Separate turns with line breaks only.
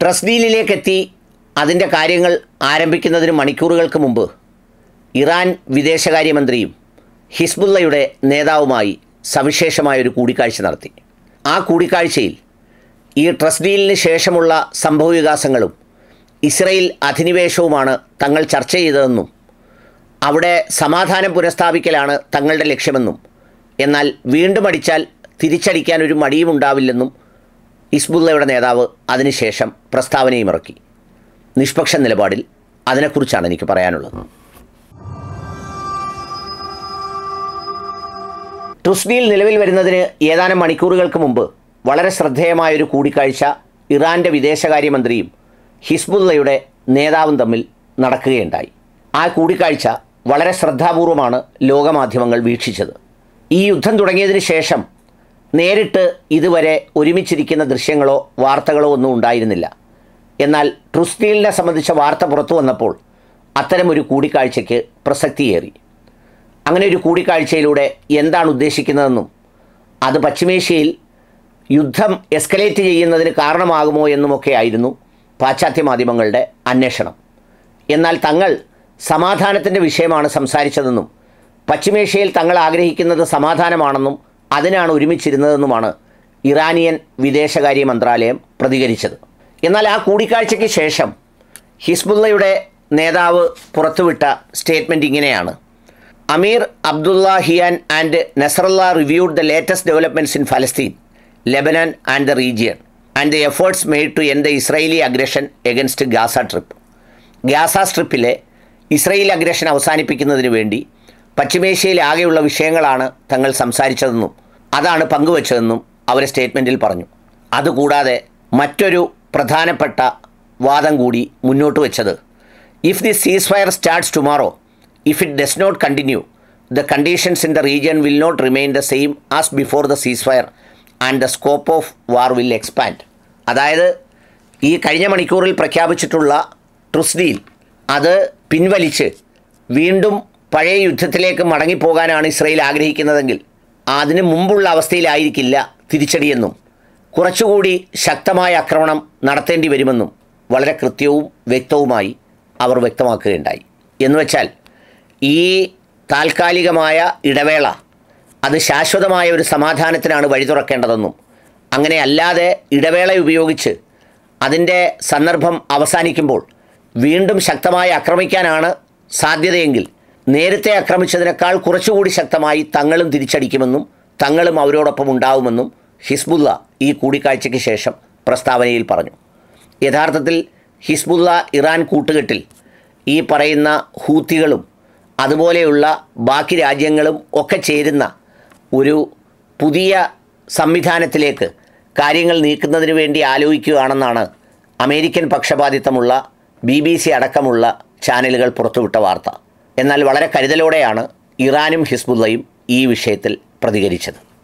truss ഡീലിലേക്കെത്തി അതിൻ്റെ കാര്യങ്ങൾ ആരംഭിക്കുന്നതിന് മണിക്കൂറുകൾക്ക് മുമ്പ് ഇറാൻ വിദേശകാര്യമന്ത്രിയും ഹിസ്ബുള്ളയുടെ നേതാവുമായി സവിശേഷമായൊരു കൂടിക്കാഴ്ച നടത്തി ആ കൂടിക്കാഴ്ചയിൽ ഈ ട്രസ് ഡീലിന് ശേഷമുള്ള സംഭവവികാസങ്ങളും ഇസ്രയേൽ അധിനിവേശവുമാണ് തങ്ങൾ ചർച്ച ചെയ്തതെന്നും അവിടെ സമാധാനം പുനഃസ്ഥാപിക്കലാണ് തങ്ങളുടെ ലക്ഷ്യമെന്നും എന്നാൽ വീണ്ടും അടിച്ചാൽ തിരിച്ചടിക്കാൻ ഒരു മടിയും ഉണ്ടാവില്ലെന്നും ഹിസ്ബുള്ളയുടെ നേതാവ് അതിനുശേഷം പ്രസ്താവനയും ഇറക്കി നിഷ്പക്ഷ നിലപാടിൽ അതിനെക്കുറിച്ചാണ് എനിക്ക് പറയാനുള്ളത് ട്രുസ്ഡിയിൽ നിലവിൽ വരുന്നതിന് ഏതാനും മണിക്കൂറുകൾക്ക് മുമ്പ് വളരെ ശ്രദ്ധേയമായൊരു കൂടിക്കാഴ്ച ഇറാൻ്റെ വിദേശകാര്യമന്ത്രിയും ഹിസ്ബുള്ളയുടെ നേതാവും തമ്മിൽ നടക്കുകയുണ്ടായി ആ കൂടിക്കാഴ്ച വളരെ ശ്രദ്ധാപൂർവമാണ് ലോകമാധ്യമങ്ങൾ വീക്ഷിച്ചത് ഈ യുദ്ധം തുടങ്ങിയതിന് ശേഷം നേരിട്ട് ഇതുവരെ ഒരുമിച്ചിരിക്കുന്ന ദൃശ്യങ്ങളോ വാർത്തകളോ ഒന്നും ഉണ്ടായിരുന്നില്ല എന്നാൽ ട്രുസ്തീലിനെ സംബന്ധിച്ച വാർത്ത പുറത്തു വന്നപ്പോൾ അത്തരമൊരു കൂടിക്കാഴ്ചയ്ക്ക് പ്രസക്തിയേറി അങ്ങനെ ഒരു കൂടിക്കാഴ്ചയിലൂടെ എന്താണ് ഉദ്ദേശിക്കുന്നതെന്നും അത് പശ്ചിമേഷ്യയിൽ യുദ്ധം എസ്കലേറ്റ് ചെയ്യുന്നതിന് കാരണമാകുമോ എന്നുമൊക്കെ ആയിരുന്നു പാശ്ചാത്യ മാധ്യമങ്ങളുടെ അന്വേഷണം എന്നാൽ തങ്ങൾ സമാധാനത്തിൻ്റെ വിഷയമാണ് സംസാരിച്ചതെന്നും പശ്ചിമേഷ്യയിൽ തങ്ങൾ ആഗ്രഹിക്കുന്നത് സമാധാനമാണെന്നും അതിനാണ് ഒരുമിച്ചിരുന്നതെന്നുമാണ് ഇറാനിയൻ വിദേശകാര്യ മന്ത്രാലയം പ്രതികരിച്ചത് എന്നാൽ ആ കൂടിക്കാഴ്ചയ്ക്ക് ശേഷം ഹിസ്ബുള്ളയുടെ നേതാവ് പുറത്തുവിട്ട സ്റ്റേറ്റ്മെൻറ്റ് ഇങ്ങനെയാണ് Amir Abdollahian and Nasrallah reviewed the latest developments in ഫലസ്തീൻ Lebanon and the region and the efforts made to end the Israeli aggression against Gaza strip Gaza സ്ട്രിപ്പിലെ ഇസ്രയേൽ അഗ്രഷൻ അവസാനിപ്പിക്കുന്നതിന് വേണ്ടി പശ്ചിമേഷ്യയിൽ ആകെയുള്ള വിഷയങ്ങളാണ് തങ്ങൾ സംസാരിച്ചതെന്നും അതാണ് പങ്കുവച്ചതെന്നും അവർ സ്റ്റേറ്റ്മെൻറ്റിൽ പറഞ്ഞു അതുകൂടാതെ മറ്റൊരു പ്രധാനപ്പെട്ട വാദം കൂടി മുന്നോട്ട് വെച്ചത് if the ceasefire starts tomorrow if it does not continue the conditions in the region will not remain the same as before the ceasefire and the scope of war will expand അതായത് ഈ കഴിഞ്ഞ മണിക്കൂറിൽ പ്രഖ്യാപിച്ചിട്ടുള്ള ട്രുസ് deal അത് പിൻവലിച്ച് വീണ്ടും പഴയ യുദ്ധത്തിലേക്ക് മടങ്ങിപ്പോകാനാണ് Israel ആഗ്രഹിക്കുന്നതെങ്കിൽ അതിന് മുമ്പുള്ള അവസ്ഥയിലായിരിക്കില്ല തിരിച്ചടിയെന്നും കുറച്ചുകൂടി ശക്തമായ ആക്രമണം നടത്തേണ്ടി വരുമെന്നും വളരെ കൃത്യവും വ്യക്തവുമായി അവർ വ്യക്തമാക്കുകയുണ്ടായി എന്നുവെച്ചാൽ ഈ താൽക്കാലികമായ ഇടവേള അത് ശാശ്വതമായ ഒരു സമാധാനത്തിനാണ് വഴി തുറക്കേണ്ടതെന്നും അങ്ങനെ അല്ലാതെ ഇടവേള ഉപയോഗിച്ച് അതിൻ്റെ സന്ദർഭം അവസാനിക്കുമ്പോൾ വീണ്ടും ശക്തമായി ആക്രമിക്കാനാണ് സാധ്യതയെങ്കിൽ നേരത്തെ ആക്രമിച്ചതിനേക്കാൾ കുറച്ചുകൂടി ശക്തമായി തങ്ങളും തിരിച്ചടിക്കുമെന്നും തങ്ങളും അവരോടൊപ്പം ഉണ്ടാവുമെന്നും ഹിസ്ബുള്ള ഈ കൂടിക്കാഴ്ചയ്ക്ക് ശേഷം പ്രസ്താവനയിൽ പറഞ്ഞു യഥാർത്ഥത്തിൽ ഹിസ്ബുള്ള ഇറാൻ കൂട്ടുകെട്ടിൽ ഈ പറയുന്ന ഹൂത്തികളും അതുപോലെയുള്ള ബാക്കി രാജ്യങ്ങളും ഒക്കെ ചേരുന്ന ഒരു പുതിയ സംവിധാനത്തിലേക്ക് കാര്യങ്ങൾ നീക്കുന്നതിന് വേണ്ടി ആലോചിക്കുകയാണെന്നാണ് അമേരിക്കൻ പക്ഷപാതിത്വമുള്ള ബി ബി സി അടക്കമുള്ള ചാനലുകൾ പുറത്തുവിട്ട വാർത്ത എന്നാൽ വളരെ കരുതലോടെയാണ് ഇറാനും ഹിസ്ബുള്ളയും ഈ വിഷയത്തിൽ പ്രതികരിച്ചത്